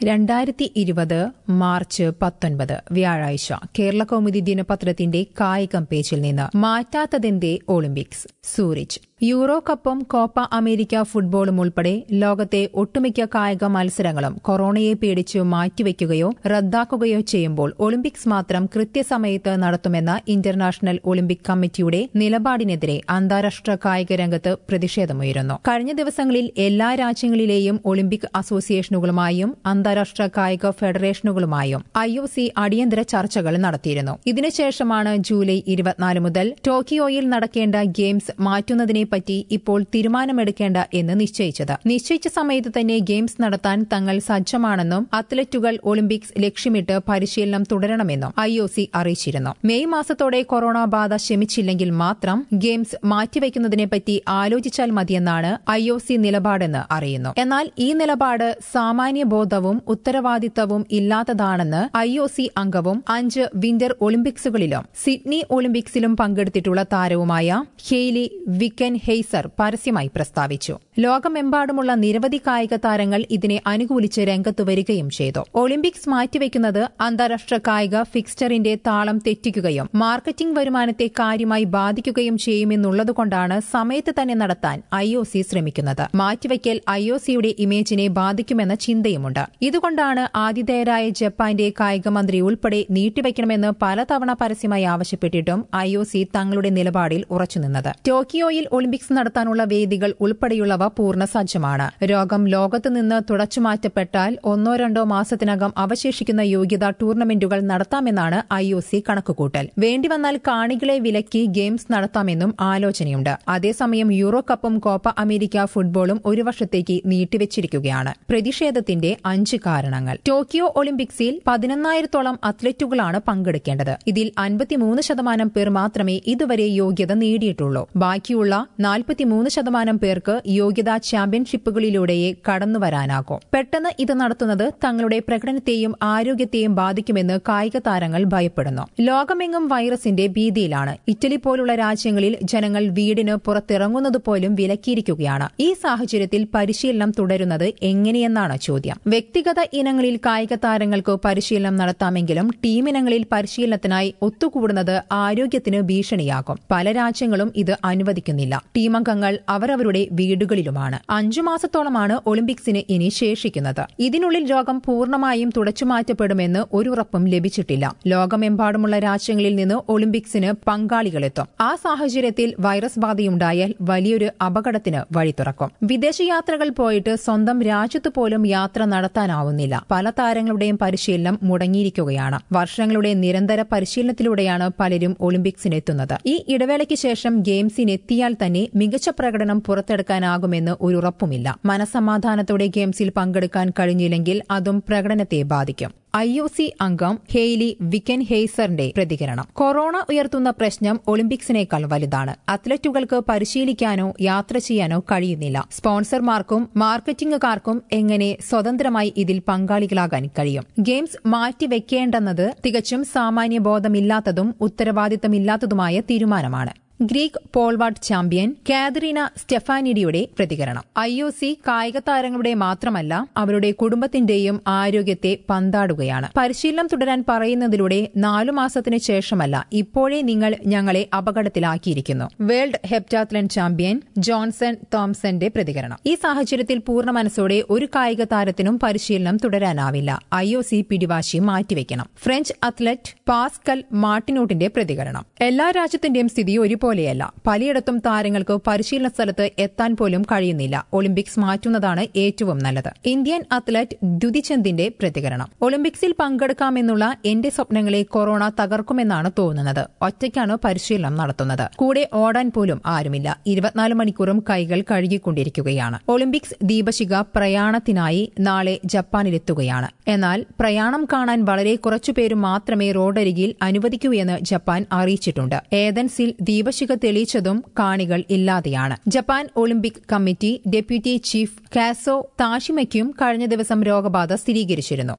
രണ്ടായിരത്തി ഇരുപത് മാർച്ച് പത്തൊൻപത് വ്യാഴാഴ്ച കേരള കൗമുദി ദിനപത്രത്തിന്റെ കായികം പേജിൽ നിന്ന് മാറ്റാത്തതെന്തേ ഒളിമ്പിക്സ് സൂറിച്ച് യൂറോ കപ്പും കോപ്പ അമേരിക്ക ഫുട്ബോളും ഉൾപ്പെടെ ലോകത്തെ ഒട്ടുമിക്ക കായിക മത്സരങ്ങളും കൊറോണയെ പേടിച്ച് മാറ്റിവെക്കുകയോ റദ്ദാക്കുകയോ ചെയ്യുമ്പോൾ ഒളിമ്പിക്സ് മാത്രം കൃത്യസമയത്ത് നടത്തുമെന്ന ഇന്റർനാഷണൽ ഒളിമ്പിക് കമ്മിറ്റിയുടെ നിലപാടിനെതിരെ അന്താരാഷ്ട്ര കായിക രംഗത്ത് പ്രതിഷേധമുയരുന്നു കഴിഞ്ഞ ദിവസങ്ങളിൽ എല്ലാ രാജ്യങ്ങളിലെയും ഒളിമ്പിക് അസോസിയേഷനുകളുമായും അന്താരാഷ്ട്ര കായിക ഫെഡറേഷനുകളുമായും ഐ ഒ സി അടിയന്തര ചർച്ചകൾ നടത്തിയിരുന്നു ഇതിനുശേഷമാണ് ജൂലൈ ഇരുപത്തിനാല് മുതൽ ടോക്കിയോയിൽ നടക്കേണ്ട ഗെയിംസ് മാറ്റുന്നതിനെപ്പറ്റി ഇപ്പോൾ തീരുമാനമെടുക്കേണ്ട എന്ന് നിശ്ചയിച്ചത് നിശ്ചയിച്ച സമയത്ത് തന്നെ ഗെയിംസ് നടത്താൻ തങ്ങൾ സജ്ജമാണെന്നും അത്ലറ്റുകൾ ഒളിമ്പിക്സ് ലക്ഷ്യമിട്ട് പരിശീലനം തുടരണമെന്നും ഐ ഒ സി അറിയിച്ചിരുന്നു മെയ് മാസത്തോടെ കൊറോണ ബാധ ശമിച്ചില്ലെങ്കിൽ മാത്രം ഗെയിംസ് മാറ്റിവെക്കുന്നതിനെപ്പറ്റി ആലോചിച്ചാൽ മതിയെന്നാണ് ഐ ഒ സി നിലപാടെന്ന് അറിയുന്നു എന്നാൽ ഈ നിലപാട് സാമാന്യബോധവും ഉത്തരവാദിത്തവും ഇല്ലാത്തതാണെന്ന് ഐ ഒ സി അംഗവും അഞ്ച് വിന്റർ ഒളിമ്പിക്സുകളിലും സിഡ്നി ഒളിമ്പിക്സിലും പങ്കെടുത്തിട്ടുള്ള താരവുമായ ഹെയ്ലി വിക്കൻ ഹെയ്സർ പരസ്യമായി പ്രസ്താവിച്ചു ലോകമെമ്പാടുമുള്ള നിരവധി കായിക താരങ്ങൾ ഇതിനെ അനുകൂലിച്ച് രംഗത്തു വരികയും ചെയ്തു ഒളിമ്പിക്സ് മാറ്റിവെക്കുന്നത് അന്താരാഷ്ട്ര കായിക ഫിക്സ്ചറിന്റെ താളം തെറ്റിക്കുകയും മാർക്കറ്റിംഗ് വരുമാനത്തെ കാര്യമായി ബാധിക്കുകയും ചെയ്യുമെന്നുള്ളതുകൊണ്ടാണ് സമയത്ത് തന്നെ നടത്താൻ ഐ ഒ സി ശ്രമിക്കുന്നത് മാറ്റിവെക്കൽ ഐ ഒ സിയുടെ ഇമേജിനെ ബാധിക്കുമെന്ന ചിന്തയുമുണ്ട് ഇതുകൊണ്ടാണ് ആതിഥേയരായ ജപ്പാന്റെ കായിക മന്ത്രി ഉൾപ്പെടെ നീട്ടിവെക്കണമെന്ന് പലതവണ പരസ്യമായി ആവശ്യപ്പെട്ടിട്ടും ഐ ഒ സി തങ്ങളുടെ നിലപാടിൽ ഉറച്ചുനിന്നത് ടോക്കിയോയിൽ ഒളിമ്പിക്സ് നടത്താനുള്ള വേദികൾ ഉൾപ്പെടെയുള്ളവ പൂർണ്ണ സജ്ജമാണ് രോഗം ലോകത്ത് നിന്ന് തുടച്ചുമാറ്റപ്പെട്ടാൽ ഒന്നോ രണ്ടോ മാസത്തിനകം അവശേഷിക്കുന്ന യോഗ്യതാ ടൂർണമെന്റുകൾ നടത്താമെന്നാണ് ഐ ഒ സി കണക്കുകൂട്ടൽ വേണ്ടിവന്നാൽ കാണികളെ വിലക്കി ഗെയിംസ് നടത്താമെന്നും ആലോചനയുണ്ട് അതേസമയം യൂറോ കപ്പും കോപ്പ അമേരിക്ക ഫുട്ബോളും ഒരു വർഷത്തേക്ക് നീട്ടിവച്ചിരിക്കുകയാണ് പ്രതിഷേധത്തിന്റെ അഞ്ച് കാരണങ്ങൾ ടോക്കിയോ ഒളിമ്പിക്സിൽ പതിനൊന്നായിരത്തോളം അത്ലറ്റുകളാണ് പങ്കെടുക്കേണ്ടത് ഇതിൽ അൻപത്തിമൂന്ന് ശതമാനം പേർ മാത്രമേ ഇതുവരെ യോഗ്യത നേടിയിട്ടുള്ളൂ ബാക്കിയുള്ള നാൽപ്പത്തിമൂന്ന് ശതമാനം പേർക്ക് യോഗ്യതാ ചാമ്പ്യൻഷിപ്പുകളിലൂടെയേ കടന്നുവരാനാകും പെട്ടെന്ന് ഇത് നടത്തുന്നത് തങ്ങളുടെ പ്രകടനത്തെയും ആരോഗ്യത്തെയും ബാധിക്കുമെന്ന് കായിക താരങ്ങൾ ഭയപ്പെടുന്നു ലോകമെങ്ങും വൈറസിന്റെ ഭീതിയിലാണ് ഇറ്റലി പോലുള്ള രാജ്യങ്ങളിൽ ജനങ്ങൾ വീടിന് പുറത്തിറങ്ങുന്നത് പോലും വിലക്കിയിരിക്കുകയാണ് ഈ സാഹചര്യത്തിൽ പരിശീലനം തുടരുന്നത് എങ്ങനെയെന്നാണ് ചോദ്യം വ്യക്തിഗത ഇനങ്ങളിൽ കായിക താരങ്ങൾക്ക് പരിശീലനം നടത്താമെങ്കിലും ടീം ഇനങ്ങളിൽ പരിശീലനത്തിനായി ഒത്തുകൂടുന്നത് ആരോഗ്യത്തിന് ഭീഷണിയാകും പല രാജ്യങ്ങളും ഇത് അനുവദിക്കുന്നില്ല ടീമംഗങ്ങൾ അവരവരുടെ വീടുകളിലുമാണ് അഞ്ചു മാസത്തോളമാണ് ഒളിമ്പിക്സിന് ഇനി ശേഷിക്കുന്നത് ഇതിനുള്ളിൽ രോഗം പൂർണ്ണമായും തുടച്ചുമാറ്റപ്പെടുമെന്ന് ഒരു ഉറപ്പും ലഭിച്ചിട്ടില്ല ലോകമെമ്പാടുമുള്ള രാജ്യങ്ങളിൽ നിന്ന് ഒളിമ്പിക്സിന് പങ്കാളികളെത്തും ആ സാഹചര്യത്തിൽ വൈറസ് ബാധയുണ്ടായാൽ വലിയൊരു അപകടത്തിന് വഴി തുറക്കും വിദേശയാത്രകൾ പോയിട്ട് സ്വന്തം രാജ്യത്ത് പോലും യാത്ര നടത്താനാവുന്നില്ല പല താരങ്ങളുടെയും പരിശീലനം മുടങ്ങിയിരിക്കുകയാണ് വർഷങ്ങളുടെ നിരന്തര പരിശീലനത്തിലൂടെയാണ് പലരും ഒളിമ്പിക്സിനെത്തുന്നത് ഈ ഇടവേളയ്ക്ക് ശേഷം ഗെയിംസിനെത്തിയാൽ തന്നെ മികച്ച പ്രകടനം പുറത്തെടുക്കാനാകുമെന്ന് ഒരു ഉറപ്പുമില്ല മനസമാധാനത്തോടെ ഗെയിംസിൽ പങ്കെടുക്കാൻ കഴിഞ്ഞില്ലെങ്കിൽ അതും പ്രകടനത്തെ ബാധിക്കും ഐ ഒ സി അംഗം ഹെയ്ലി വിക്കൻ ഹെയ്സറിന്റെ പ്രതികരണം കൊറോണ ഉയർത്തുന്ന പ്രശ്നം ഒളിമ്പിക്സിനേക്കാൾ വലുതാണ് അത്ലറ്റുകൾക്ക് പരിശീലിക്കാനോ യാത്ര ചെയ്യാനോ കഴിയുന്നില്ല സ്പോൺസർമാർക്കും മാർക്കറ്റിംഗുകാർക്കും എങ്ങനെ സ്വതന്ത്രമായി ഇതിൽ പങ്കാളികളാകാൻ കഴിയും ഗെയിംസ് മാറ്റിവെക്കേണ്ടെന്നത് തികച്ചും സാമാന്യ ബോധമില്ലാത്തതും ഉത്തരവാദിത്തമില്ലാത്തതുമായ തീരുമാനമാണ് ഗ്രീക്ക് പോൾവാർഡ് ചാമ്പ്യൻ കാതറീന സ്റ്റെഫാനിഡിയുടെ പ്രതികരണം ഐ ഒ സി കായിക താരങ്ങളുടെ മാത്രമല്ല അവരുടെ കുടുംബത്തിന്റെയും ആരോഗ്യത്തെ പന്താടുകയാണ് പരിശീലനം തുടരാൻ പറയുന്നതിലൂടെ നാലു മാസത്തിന് ശേഷമല്ല ഇപ്പോഴേ നിങ്ങൾ ഞങ്ങളെ അപകടത്തിലാക്കിയിരിക്കുന്നു വേൾഡ് ഹെപ്റ്റാത്ലൻ ചാമ്പ്യൻ ജോൺസൺ തോംസന്റെ പ്രതികരണം ഈ സാഹചര്യത്തിൽ പൂർണ്ണ മനസ്സോടെ ഒരു കായിക താരത്തിനും പരിശീലനം തുടരാനാവില്ല ഐ ഒ സി പിടിവാശി മാറ്റിവെക്കണം ഫ്രഞ്ച് അത്ലറ്റ് പാസ്കൽ മാർട്ടിനോട്ടിന്റെ പ്രതികരണം എല്ലാ രാജ്യത്തിന്റെയും സ്ഥിതി ഒരു പോലെയല്ല പലയിടത്തും താരങ്ങൾക്ക് പരിശീലന സ്ഥലത്ത് എത്താൻ പോലും കഴിയുന്നില്ല ഒളിമ്പിക്സ് മാറ്റുന്നതാണ് ഏറ്റവും നല്ലത് ഇന്ത്യൻ അത്ലറ്റ് ദ്യുതിചന്ദിന്റെ പ്രതികരണം ഒളിമ്പിക്സിൽ പങ്കെടുക്കാമെന്നുള്ള എന്റെ സ്വപ്നങ്ങളെ കൊറോണ തകർക്കുമെന്നാണ് തോന്നുന്നത് ഒറ്റയ്ക്കാണ് പരിശീലനം നടത്തുന്നത് കൂടെ ഓടാൻ പോലും ആരുമില്ല ഇരുപത്തിനാല് മണിക്കൂറും കൈകൾ കഴുകിക്കൊണ്ടിരിക്കുകയാണ് ഒളിമ്പിക്സ് ദീപശിഖ പ്രയാണത്തിനായി നാളെ ജപ്പാനിലെത്തുകയാണ് എന്നാൽ പ്രയാണം കാണാൻ വളരെ കുറച്ചുപേരും മാത്രമേ റോഡരികിൽ അനുവദിക്കൂ എന്ന് ജപ്പാൻ അറിയിച്ചിട്ടുണ്ട് ഏതൻസിൽ ദീപശിഖ തെളിയിച്ചതും കാണികൾ ഇല്ലാതെയാണ് Japan Olympic committee deputy chief Kozo താഷിമയ്ക്കും കഴിഞ്ഞ ദിവസം രോഗബാധ സ്ഥിരീകരിച്ചിരുന്നു